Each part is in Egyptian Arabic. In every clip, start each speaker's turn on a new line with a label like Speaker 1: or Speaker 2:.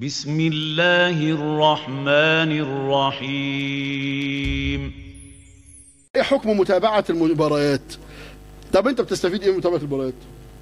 Speaker 1: بسم الله الرحمن الرحيم
Speaker 2: ايه حكم متابعة المباريات طب انت بتستفيد ايه من متابعة المباريات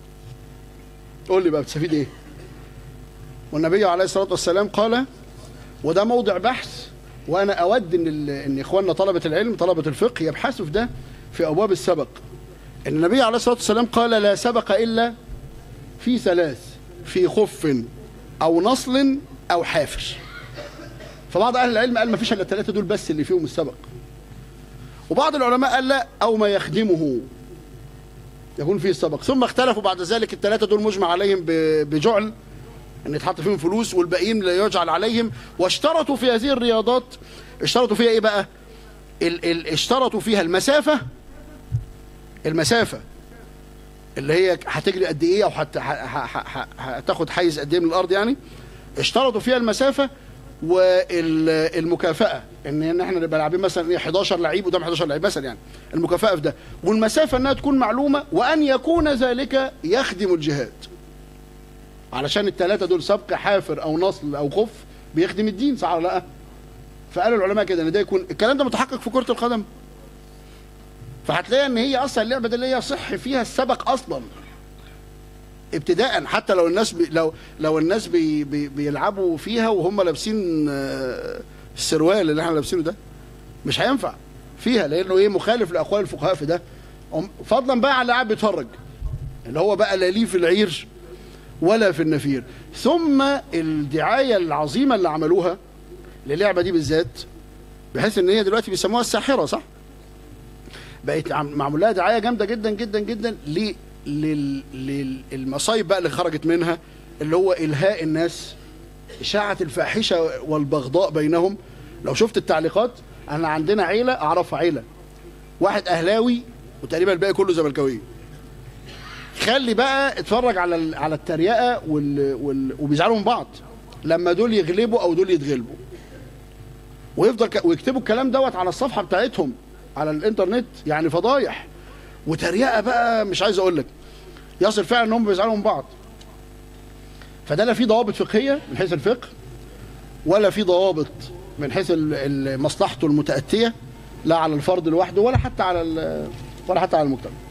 Speaker 2: قول لي بقى بتستفيد ايه والنبي عليه الصلاة والسلام قال وده موضع بحث وانا اود ان ال- ان اخواننا طلبة العلم طلبة الفقه يبحثوا في ده في ابواب السبق ان النبي عليه الصلاة والسلام قال لا سبق الا في ثلاث في خف او نصل او حافر فبعض اهل العلم قال ما فيش الا الثلاثه دول بس اللي فيهم السبق وبعض العلماء قال لا او ما يخدمه يكون فيه السبق ثم اختلفوا بعد ذلك الثلاثه دول مجمع عليهم ب- بجعل ان يتحط فيهم فلوس والباقيين لا يجعل عليهم واشترطوا في هذه الرياضات اشترطوا فيها ايه بقى ال ال اشترطوا فيها المسافه المسافه اللي هي هتجري قد ايه او هت- ه- ه- ه- ه- هتاخد حيز قد ايه من الارض يعني اشترطوا فيها المسافه والمكافاه ان ان احنا نبقى لاعبين مثلا ايه 11 لعيب قدام 11 لعيب مثلا يعني المكافاه في ده والمسافه انها تكون معلومه وان يكون ذلك يخدم الجهاد علشان الثلاثه دول سبق حافر او نصل او خف بيخدم الدين صح ولا لا فقال العلماء كده ان ده يكون الكلام ده متحقق في كره القدم فهتلاقي ان هي اصلا اللعبه دي اللي هي صح فيها السبق اصلا ابتداء حتى لو الناس بي لو لو الناس بي بي بيلعبوا فيها وهم لابسين آه، السروال اللي احنا لابسينه ده مش هينفع فيها لانه ايه مخالف لاقوال الفقهاء في ده هم- فضلا بقى على اللي قاعد بيتفرج اللي هو بقى لا ليه في العير ولا في النفير ثم الدعايه العظيمه اللي عملوها للعبه دي بالذات بحيث ان هي دلوقتي بيسموها الساحره صح؟ بقت عم- معمول لها دعايه جامده جدا جدا جدا ل لل- للمصايب بقى اللي خرجت منها اللي هو الهاء الناس اشاعه الفاحشه والبغضاء بينهم لو شفت التعليقات انا عندنا عيله اعرفها عيله واحد اهلاوي وتقريبا الباقي كله زملكاويه خلي بقى اتفرج على ال- على التريقه وال... وال... وبيزعلوا من بعض لما دول يغلبوا او دول يتغلبوا ويفضل ك... ويكتبوا الكلام دوت على الصفحه بتاعتهم على الانترنت يعني فضايح وتريقه بقى مش عايز اقول لك يصل فعلا ان هم بيزعلوا من بعض فده لا في ضوابط فقهيه من حيث الفقه ولا في ضوابط من حيث ال- ال- مصلحته المتاتيه لا على الفرد لوحده ولا حتى على ال- ولا حتى على المجتمع